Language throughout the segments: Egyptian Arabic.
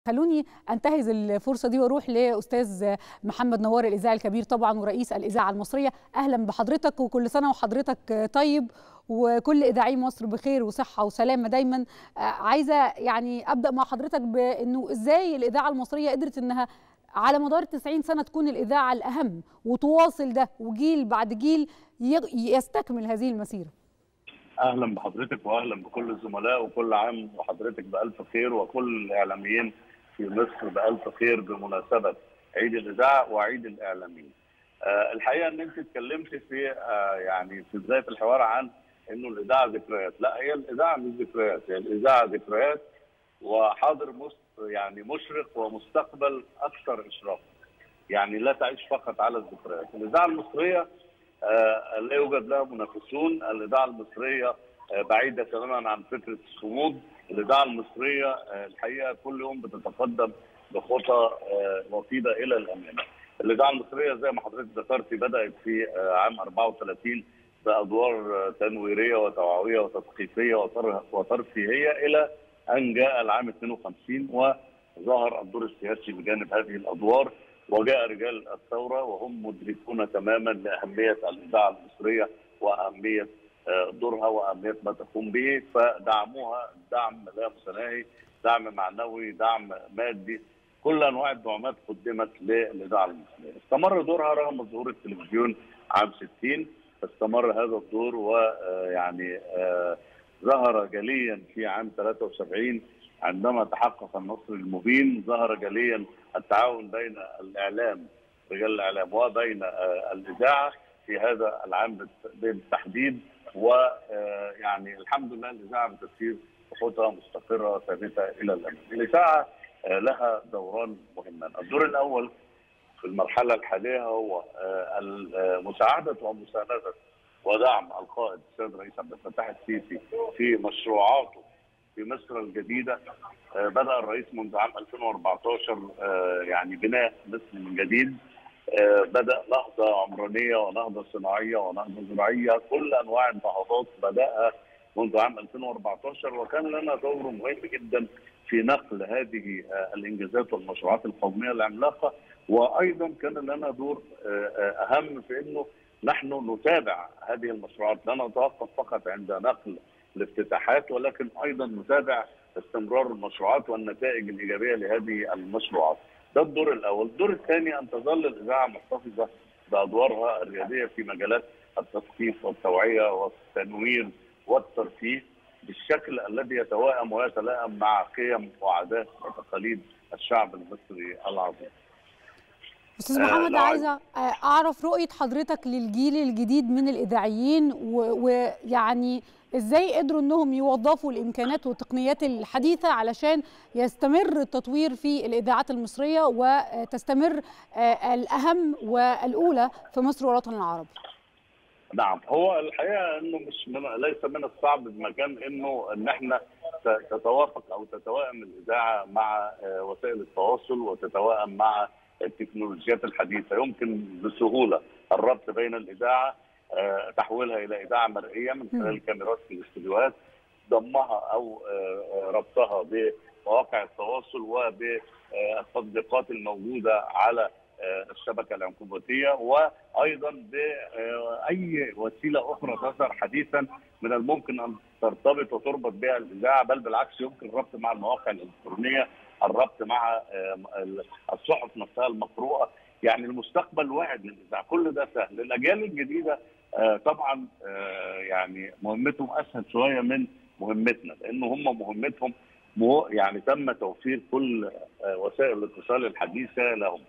خلوني انتهز الفرصه دي واروح لاستاذ محمد نوار الاذاعي الكبير طبعا ورئيس الاذاعه المصريه اهلا بحضرتك وكل سنه وحضرتك طيب وكل اذاعي مصر بخير وصحه وسلامه دايما عايزه يعني ابدا مع حضرتك بانه ازاي الاذاعه المصريه قدرت انها على مدار 90 سنه تكون الاذاعه الاهم وتواصل ده وجيل بعد جيل يستكمل هذه المسيره اهلا بحضرتك واهلا بكل الزملاء وكل عام وحضرتك بالف خير وكل الاعلاميين في مصر بألف خير بمناسبة عيد الإذاعة وعيد الإعلاميين. آه الحقيقة إن أنت اتكلمت في آه يعني في بداية الحوار عن إنه الإذاعة ذكريات، لا هي الإذاعة مش ذكريات، هي الإذاعة ذكريات وحاضر مصر يعني مشرق ومستقبل أكثر إشراقا. يعني لا تعيش فقط على الذكريات، الإذاعة المصرية آه لا يوجد لها منافسون، الإذاعة المصرية بعيدة تماما عن فكرة الصمود الاذاعه المصريه الحقيقه كل يوم بتتقدم بخطى وطيده الى الامام. الاذاعه المصريه زي ما حضرتك ذكرتي بدات في عام 34 بادوار تنويريه وتوعويه وتثقيفيه وترفيهيه الى ان جاء العام 52 وظهر الدور السياسي بجانب هذه الادوار وجاء رجال الثوره وهم مدركون تماما لاهميه الاذاعه المصريه واهميه دورها واهميه ما تقوم به فدعموها دعم لا متناهي دعم معنوي دعم مادي كل انواع الدعومات قدمت للاذاعه المصريه استمر دورها رغم ظهور التلفزيون عام 60 استمر هذا الدور ويعني ظهر جليا في عام 73 عندما تحقق النصر المبين ظهر جليا التعاون بين الاعلام رجال الاعلام وبين الاذاعه في هذا العام بالتحديد ويعني الحمد لله الاذاعه بتسير بخطى مستقره ثابته الى الامام. الاذاعه لها دوران مهمان، الدور الاول في المرحله الحاليه هو مساعده ومسانده ودعم القائد السيد الرئيس عبد الفتاح السيسي في مشروعاته في مصر الجديده بدا الرئيس منذ عام 2014 يعني بناء مصر من جديد بدا نهضه عمرانيه ونهضه صناعيه ونهضه زراعيه كل انواع النهضات بداها منذ عام 2014 وكان لنا دور مهم جدا في نقل هذه الانجازات والمشروعات القوميه العملاقه وايضا كان لنا دور اهم في انه نحن نتابع هذه المشروعات لا نتوقف فقط عند نقل الافتتاحات ولكن ايضا نتابع استمرار المشروعات والنتائج الايجابيه لهذه المشروعات. ده الدور الاول، الدور الثاني ان تظل الاذاعه محتفظه بادوارها الرياديه في مجالات التثقيف والتوعيه والتنوير والترفيه بالشكل الذي يتوائم ويتلائم مع قيم وعادات وتقاليد الشعب المصري العظيم. استاذ محمد آه عايزه اعرف رؤيه حضرتك للجيل الجديد من الاذاعيين ويعني ازاي قدروا انهم يوظفوا الامكانات والتقنيات الحديثه علشان يستمر التطوير في الاذاعات المصريه وتستمر الاهم والاولى في مصر والوطن العربي. نعم هو الحقيقه انه مش من ليس من الصعب بمكان انه ان احنا تتوافق او تتوائم الاذاعه مع وسائل التواصل وتتوائم مع التكنولوجيات الحديثه يمكن بسهوله الربط بين الاذاعه تحويلها الى اذاعه مرئيه من خلال كاميرات في الاستديوهات ضمها او ربطها بمواقع التواصل وبالتطبيقات الموجوده على الشبكه العنكبوتيه وايضا باي وسيله اخرى تظهر حديثا من الممكن ان ترتبط وتربط بها الاذاعه بل بالعكس يمكن الربط مع المواقع الالكترونيه الربط مع الصحف نفسها المقروءه يعني المستقبل واعد للاذاعه كل ده سهل الاجيال الجديده طبعا يعني مهمتهم اسهل شويه من مهمتنا لان هم مهمتهم يعني تم توفير كل وسائل الاتصال الحديثه لهم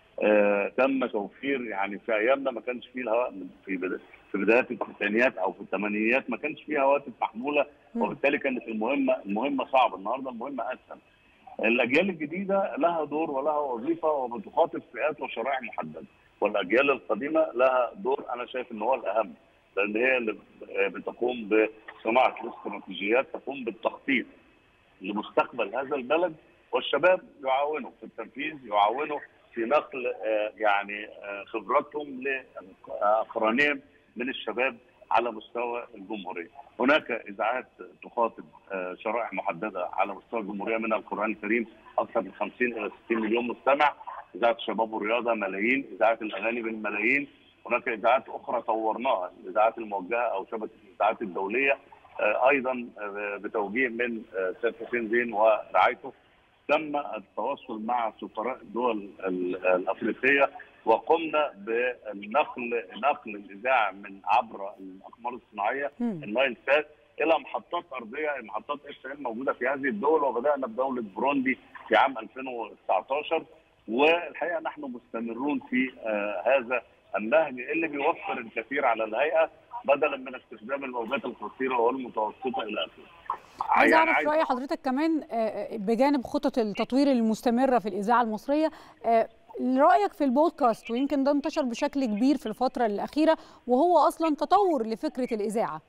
تم توفير يعني في ايامنا ما كانش فيه الهواء في في بدايات التسعينيات او في الثمانينيات ما كانش فيه هواتف محموله وبالتالي كانت المهمه المهمه صعبه النهارده المهمه اسهل الاجيال الجديده لها دور ولها وظيفه وبتخاطب فئات وشرائح محدده والاجيال القديمه لها دور انا شايف ان هو الاهم لان هي اللي بتقوم بصناعه الاستراتيجيات تقوم بالتخطيط لمستقبل هذا البلد والشباب يعاونوا في التنفيذ يعاونوا في نقل يعني خبراتهم لاقرانهم من الشباب على مستوى الجمهوريه. هناك اذاعات تخاطب شرائح محدده على مستوى الجمهوريه من القران الكريم اكثر من 50 الى 60 مليون مستمع. اذاعه الشباب والرياضه ملايين، اذاعه الاغاني بالملايين. هناك اذاعات اخرى طورناها، الاذاعات الموجهه او شبكه الاذاعات الدوليه ايضا بتوجيه من سيد حسين زين ورعايته تم التواصل مع سفراء الدول الافريقيه وقمنا بنقل نقل الاذاعه من عبر الاقمار الصناعيه النايل سات الى محطات ارضيه محطات اس ام موجوده في هذه الدول وبدانا بدوله بروندي في عام 2019 والحقيقه نحن مستمرون في هذا النهج اللي بيوفر الكثير على الهيئه بدلا من استخدام الموجات القصيره والمتوسطه الى اخره. عايز اعرف راي حضرتك كمان بجانب خطط التطوير المستمره في الاذاعه المصريه رايك في البودكاست ويمكن ده انتشر بشكل كبير في الفتره الاخيره وهو اصلا تطور لفكره الاذاعه.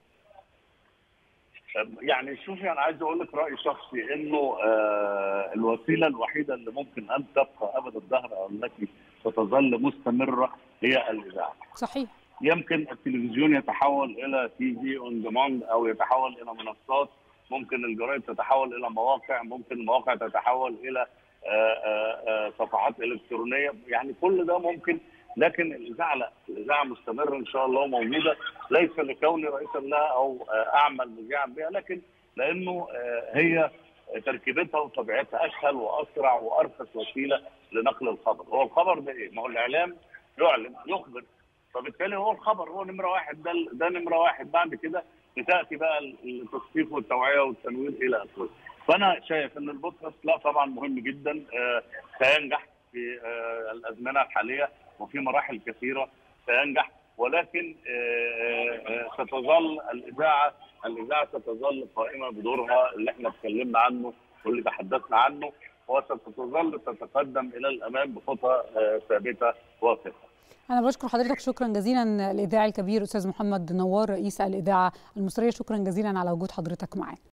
يعني شوفي انا عايز اقول لك راي شخصي انه آه الوسيله الوحيده اللي ممكن ان تبقى ابد الدهر او التي ستظل مستمره هي الاذاعه. صحيح. يمكن التلفزيون يتحول الى تي في اون ديماند او يتحول الى منصات ممكن الجرايد تتحول الى مواقع ممكن المواقع تتحول الى صفحات الكترونيه يعني كل ده ممكن لكن الاذاعه لا الاذاعه مستمره ان شاء الله موجوده ليس لكوني رئيسا لها او اعمل مذيعا بها لكن لانه هي تركيبتها وطبيعتها اسهل واسرع وارخص وسيله لنقل الخبر هو الخبر ده ايه؟ ما هو الاعلام يعلن يخبر فبالتالي هو الخبر هو نمره واحد ده ده نمره واحد بعد كده بتاتي بقى التثقيف والتوعيه والتنوير الى اخره. فانا شايف ان البودكاست لا طبعا مهم جدا آه سينجح في آه الازمنه الحاليه وفي مراحل كثيره سينجح ولكن آه ستظل الاذاعه الاذاعه ستظل قائمه بدورها اللي احنا اتكلمنا عنه واللي تحدثنا عنه وستظل تتقدم الى الامام بخطى ثابته واثقه. أنا بشكر حضرتك شكرا جزيلا الإذاعي الكبير أستاذ محمد نوار رئيس الإذاعة المصرية شكرا جزيلا على وجود حضرتك معانا